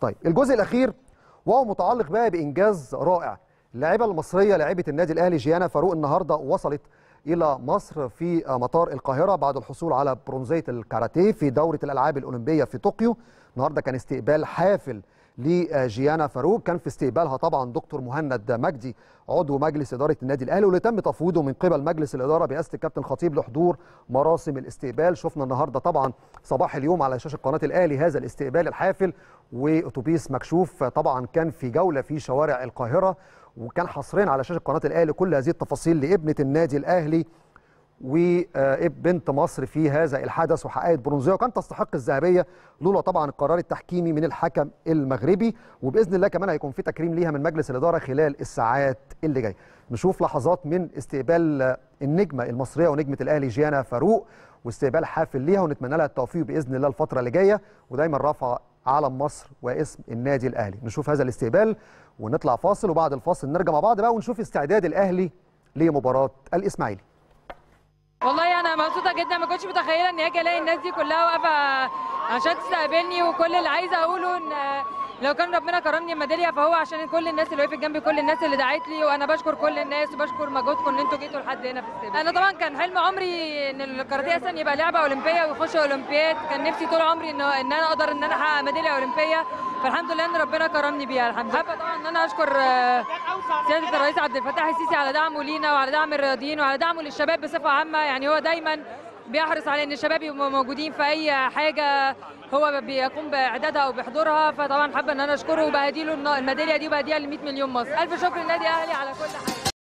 طيب الجزء الاخير وهو متعلق بقى بانجاز رائع اللاعبه المصريه لاعبه النادي الاهلي جيانا فاروق النهارده وصلت الى مصر في مطار القاهره بعد الحصول على برونزيه الكاراتيه في دوره الالعاب الاولمبيه في طوكيو النهارده كان استقبال حافل لجيانا فاروق كان في استقبالها طبعا دكتور مهند مجدي عضو مجلس اداره النادي الاهلي واللي تم تفويضه من قبل مجلس الاداره برئاسه الكابتن خطيب لحضور مراسم الاستقبال شفنا النهارده طبعا صباح اليوم على شاشه قناه الاهلي هذا الاستقبال الحافل واتوبيس مكشوف طبعا كان في جوله في شوارع القاهره وكان حصريا على شاشه قناه الاهلي كل هذه التفاصيل لابنه النادي الاهلي وبنت مصر في هذا الحدث وحققت برونزيه وكانت تستحق الذهبيه لولا طبعا القرار التحكيمي من الحكم المغربي وباذن الله كمان هيكون في تكريم ليها من مجلس الاداره خلال الساعات اللي جايه نشوف لحظات من استقبال النجمه المصريه ونجمه الاهلي جيانا فاروق واستقبال حافل ليها ونتمنى لها التوفيق باذن الله الفتره اللي جايه ودايما رافعه علم مصر واسم النادي الاهلي نشوف هذا الاستقبال ونطلع فاصل وبعد الفاصل نرجع مع بعض بقى ونشوف استعداد الاهلي لمباراه الاسماعيلي والله انا مبسوطه جدا ما كنتش متخيله ان اجي الاقي الناس دي كلها واقفه عشان تستقبلني وكل اللي عايزه اقوله ان لو كان ربنا كرمني بميداليه فهو عشان كل الناس اللي وقفت جنبي كل الناس اللي دعت لي وانا بشكر كل الناس وبشكر مجهودكم ان انتوا جيتوا لحد هنا في الاستقبال انا طبعا كان حلم عمري ان الكاراتيه اصلا يبقى لعبه اولمبيه ويخش اولمبياد كان نفسي طول عمري ان ان انا اقدر ان انا احقق ميداليه اولمبيه فالحمد لله ان ربنا كرمني بيها الحمد لله حابه طبعا ان انا اشكر سياده الرئيس عبد الفتاح السيسي على دعمه لينا وعلى دعم الرياضيين وعلى دعمه للشباب بصفه عامه يعني هو دايما بيحرص على ان الشباب يبقوا موجودين في اي حاجه هو بيقوم باعدادها او بحضورها فطبعا حابه ان انا اشكره وبهدي له الميداليه دي وبهديها ل 100 مليون مصري الف شكر للنادي الاهلي على كل حاجه